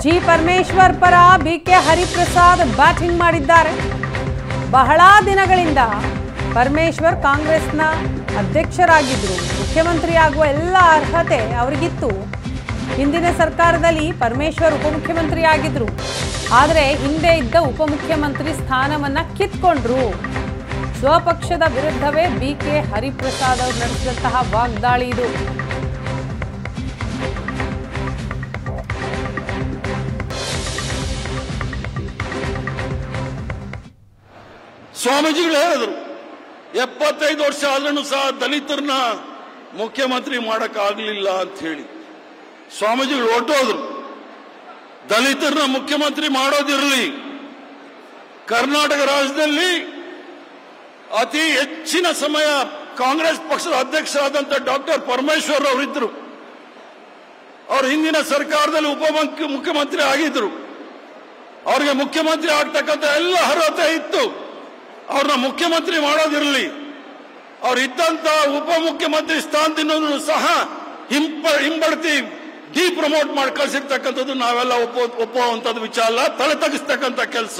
G Parameshwar ಪರ B K Hariprasad batting ಮಾಡಿದ್ದಾರೆ ಬಹಳ ದಿನಗಳಿಂದ ಪರಮೇಶ್ವರ್ ಕಾಂಗ್ರೆಸ್ನ ಅಧ್ಯಕ್ಷರಾಗಿದ್ದರು ಮುಖ್ಯಮಂತ್ರಿಯಾಗುವ ಎಲ್ಲ ಅರ್ಹತೆ ಅವರಿಗಿತ್ತು ಹಿಂದಿನ ಸರ್ಕಾರದಲ್ಲಿ ಪರಮೇಶ್ವರ್ ಉಪಮುಖ್ಯಮಂತ್ರಿ ಆಗಿದ್ರು ಆದರೆ ಹಿಂದೆ ಇದ್ದ ಉಪಮುಖ್ಯಮಂತ್ರಿ ಸ್ಥಾನವನ್ನ ಕಿತ್ಕೊಂಡ್ರು ಸ್ವಪಕ್ಷದ ವಿರುದ್ಧವೇ ಬಿ ಕೆ ಹರಿಪ್ರಸಾದ್ ಅವರು ನಡೆಸಿದಂತಹ ವಾಗ್ದಾಳಿ ಇದು ಸ್ವಾಮೀಜಿಗಳು ಹೇಳಿದ್ರು ಎಪ್ಪತ್ತೈದು ವರ್ಷ ಆದ್ರೂ ಸಹ ದಲಿತರನ್ನ ಮುಖ್ಯಮಂತ್ರಿ ಮಾಡಕ್ಕಾಗ್ಲಿಲ್ಲ ಅಂತ ಹೇಳಿ ಸ್ವಾಮೀಜಿಗಳು ಹೊರಟೋದ್ರು ದಲಿತರನ್ನ ಮುಖ್ಯಮಂತ್ರಿ ಮಾಡೋದಿರಲಿ ಕರ್ನಾಟಕ ರಾಜ್ಯದಲ್ಲಿ ಅತಿ ಹೆಚ್ಚಿನ ಸಮಯ ಕಾಂಗ್ರೆಸ್ ಪಕ್ಷದ ಅಧ್ಯಕ್ಷರಾದಂಥ ಡಾಕ್ಟರ್ ಪರಮೇಶ್ವರ್ ಅವರಿದ್ದರು ಅವರು ಹಿಂದಿನ ಸರ್ಕಾರದಲ್ಲಿ ಉಪಮುಖ್ಯ ಮುಖ್ಯಮಂತ್ರಿ ಆಗಿದ್ರು ಅವರಿಗೆ ಮುಖ್ಯಮಂತ್ರಿ ಆಗ್ತಕ್ಕಂಥ ಎಲ್ಲ ಅರ್ಹತೆ ಇತ್ತು ಅವ್ರನ್ನ ಮುಖ್ಯಮಂತ್ರಿ ಮಾಡೋದಿರಲಿ ಅವ್ರು ಇದ್ದಂತ ಉಪಮುಖ್ಯಮಂತ್ರಿ ಸ್ಥಾನದಿಂದ ಸಹ ಹಿಂಪ ಹಿಂಬಡ್ತಿ ಡಿ ಪ್ರಮೋಟ್ ಮಾಡಿ ಕಳಿಸಿರ್ತಕ್ಕಂಥದ್ದು ನಾವೆಲ್ಲ ಒಪ್ಪೋ ಒಪ್ಪುವಂಥದ್ದು ವಿಚಾರ ಅಲ್ಲ ತಲೆ ತಗ್ಗಿಸ್ತಕ್ಕಂಥ ಕೆಲಸ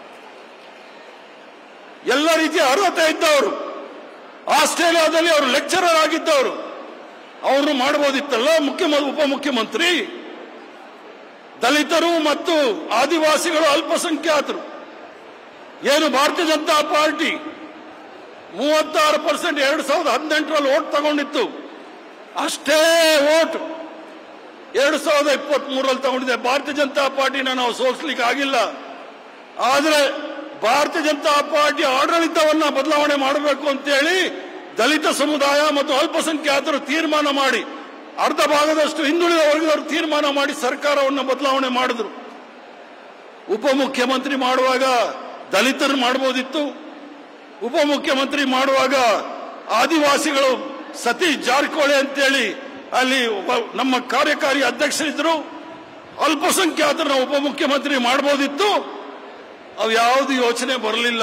ಎಲ್ಲ ರೀತಿಯ ಅರ್ಹತೆ ಇದ್ದವರು ಆಸ್ಟ್ರೇಲಿಯಾದಲ್ಲಿ ಅವರು ಲೆಕ್ಚರರ್ ಆಗಿದ್ದವರು ಅವ್ರನ್ನು ಮಾಡಬಹುದಿತ್ತಲ್ಲ ಮುಖ್ಯ ಉಪಮುಖ್ಯಮಂತ್ರಿ ದಲಿತರು ಮತ್ತು ಆದಿವಾಸಿಗಳು ಅಲ್ಪಸಂಖ್ಯಾತರು ಏನು ಭಾರತೀಯ ಜನತಾ ಪಾರ್ಟಿ ಮೂವತ್ತಾರು ಪರ್ಸೆಂಟ್ ಎರಡು ಸಾವಿರದ ಹದಿನೆಂಟರಲ್ಲಿ ಓಟ್ ತಗೊಂಡಿತ್ತು ಅಷ್ಟೇ ಓಟ್ ಎರಡು ಸಾವಿರದ ಇಪ್ಪತ್ತ್ ಮೂರರಲ್ಲಿ ತಗೊಂಡಿದೆ ಭಾರತೀಯ ಜನತಾ ಪಾರ್ಟಿನ ನಾವು ಸೋಲಿಸ್ಲಿಕ್ಕೆ ಆಗಿಲ್ಲ ಆದರೆ ಭಾರತೀಯ ಜನತಾ ಪಾರ್ಟಿ ಆಡಳಿತವನ್ನ ಬದಲಾವಣೆ ಮಾಡಬೇಕು ಅಂತೇಳಿ ದಲಿತ ಸಮುದಾಯ ಮತ್ತು ಅಲ್ಪಸಂಖ್ಯಾತರು ತೀರ್ಮಾನ ಮಾಡಿ ಅರ್ಧ ಭಾಗದಷ್ಟು ಹಿಂದುಳಿದ ವರ್ಗದವರು ತೀರ್ಮಾನ ಮಾಡಿ ಸರ್ಕಾರವನ್ನು ಬದಲಾವಣೆ ಮಾಡಿದ್ರು ಉಪಮುಖ್ಯಮಂತ್ರಿ ಮಾಡುವಾಗ ದಲಿತರು ಮಾಡಬಹುದಿತ್ತು ಉಪಮುಖ್ಯಮಂತ್ರಿ ಮಾಡುವಾಗ ಆದಿವಾಸಿಗಳು ಸತೀಶ್ ಜಾರಕಿಹೊಳಿ ಅಂತೇಳಿ ಅಲ್ಲಿ ಒಬ್ಬ ನಮ್ಮ ಕಾರ್ಯಕಾರಿ ಅಧ್ಯಕ್ಷರಿದ್ರು ಅಲ್ಪಸಂಖ್ಯಾತರನ್ನ ಉಪಮುಖ್ಯಮಂತ್ರಿ ಮಾಡಬಹುದಿತ್ತು ಅವು ಯಾವುದು ಯೋಚನೆ ಬರಲಿಲ್ಲ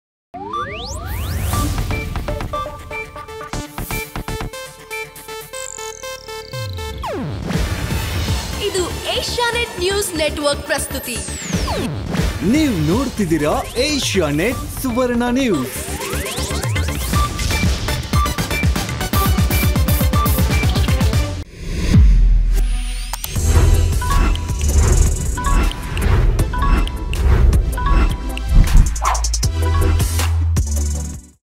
ಇದು ಏಷ್ಯಾನೆಟ್ ನ್ಯೂಸ್ ನೆಟ್ವರ್ಕ್ ಪ್ರಸ್ತುತಿ ನೀವು ನೋಡ್ತಿದ್ದೀರಾ ಏಷ್ಯಾ ನೆಟ್ ಸುವರ್ಣ ನ್ಯೂಸ್